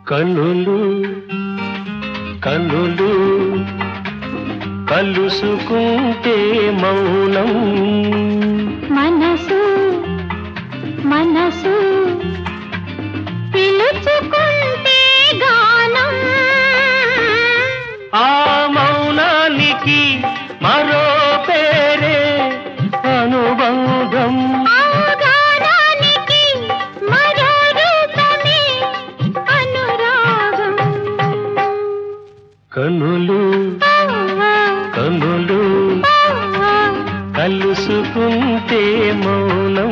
కనులు కనులు కలుసుకుంటే మౌనం మనసు మనసు పిలుచుకుంటే గానం ఆ మౌనానికి మరో పేరే అనుబంధం ఆ గానానికి మరో రూపమే అనురాగం కనులు ఆ, కనులు ఆ, ఆ. కలుసుకుంటే మౌనం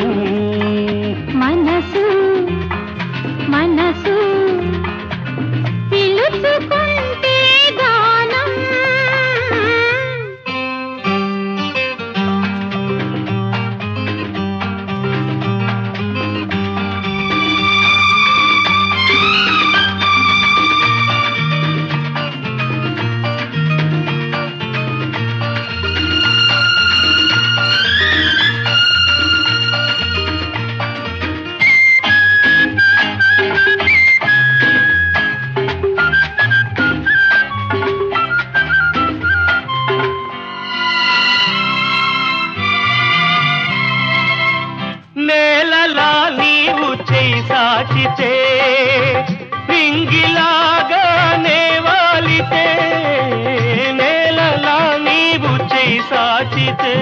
మనసు మనసు పిలుచుకుంటే గానం నేలలా నీవు చేయి సాచితే పింగిలాగా నేవాలితే నేలలా నీవు చేయి సాచితే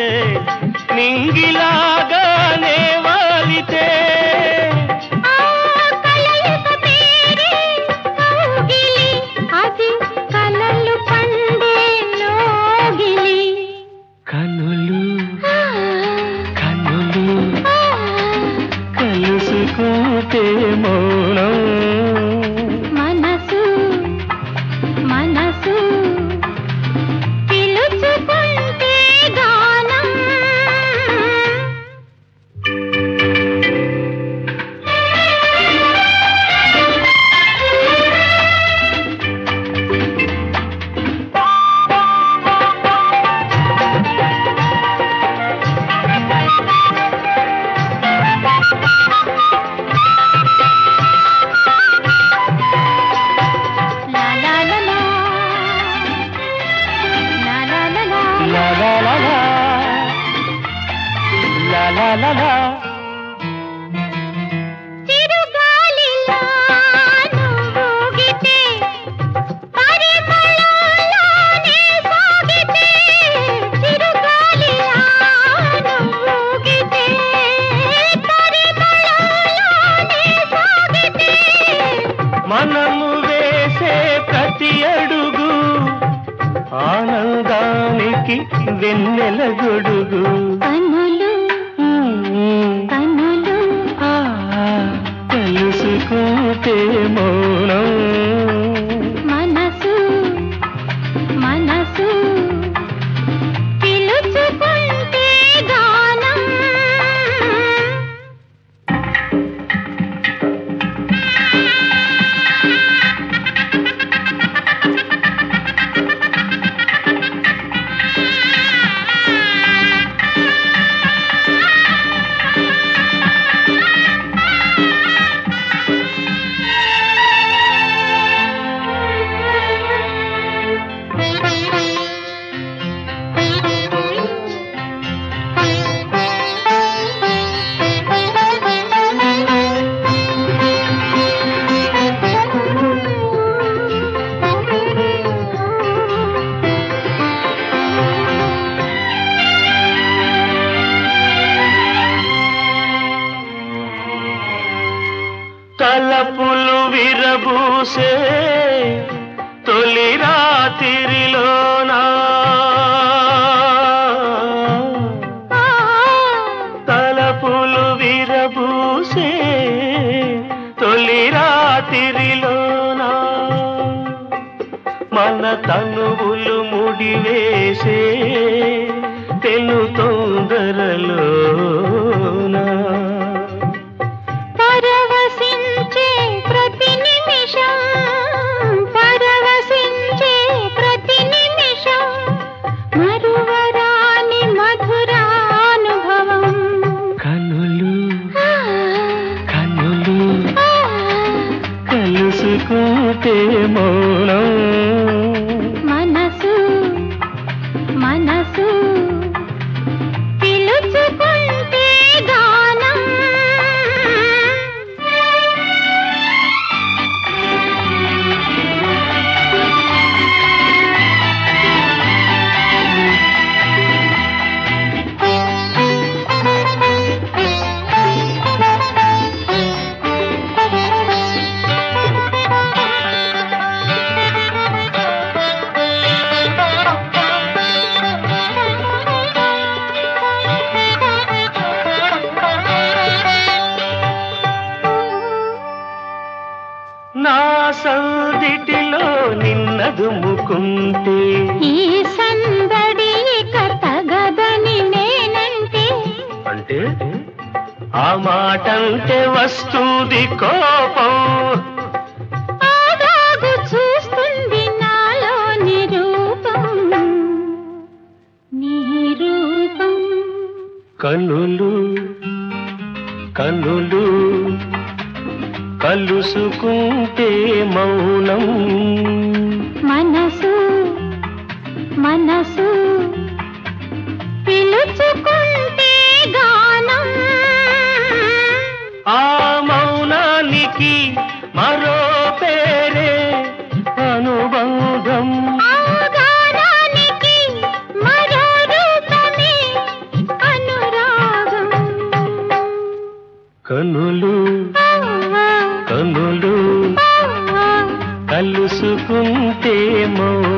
నింగిలాగా నేవాలితే ఆ కలయిక పేరే కౌగిలి అది కలలు పండే లోగిలి కనులు ఆ, కనులు ఆ. కలుసుకుంటే మౌనం మనసు మనసు పిలుచుకుంటే గానం లా లా లా లా. లా లా లా లా. లా లా లా లా. లా లా లా లా. చిరుగాలిలో నువ్వూగితే, పరిమళంలోనే సాగితే. చిరుగాలిలో నువ్వూగితే, పరిమళంలోనే సాగితే. మనము వేసే ప్రతి అడుగు ఆనందానికి వెన్నెల గొడుగు కనులు కనులు ఆ, కలుసుకుంటే మౌనం మనసు మనసు పిలుచుకుంటే గానం తలపులు విరబూసే తొలి రాత్రిలోనా తలపులు విరబూసే తొలి రాత్రిలోనా మన తనువులు ముడివేసే తెలు తొందరలోనా పరవశించే ప్రతి నిమిషం పరవశించే ప్రతి నిమిషం మరువరాని మధురానుభవం కనులు ఆ, కనులు ఆ. కలుసుకు సందిటిలో నిన్నదుముకుంటే ఈ సందడి ఇక తగదని నేనంటే అంటే ఆ మాటంటే వస్తుంది కోపం ఆగాగు చూస్తుంది నాలో నిరూపం నీ రూపం కనులు కనులు కలుసుకుంటే మౌనం మనసు మనసు పిలుచుకుంటే గానం ఆ మౌనానికి మరో పేరే అనుబంధం ఆ గానానికి మరో రూపమే అనురాగం కనులు ఆ, ఆ, కనులు ఆ, ఆ. కలుసుకుంటే మౌనం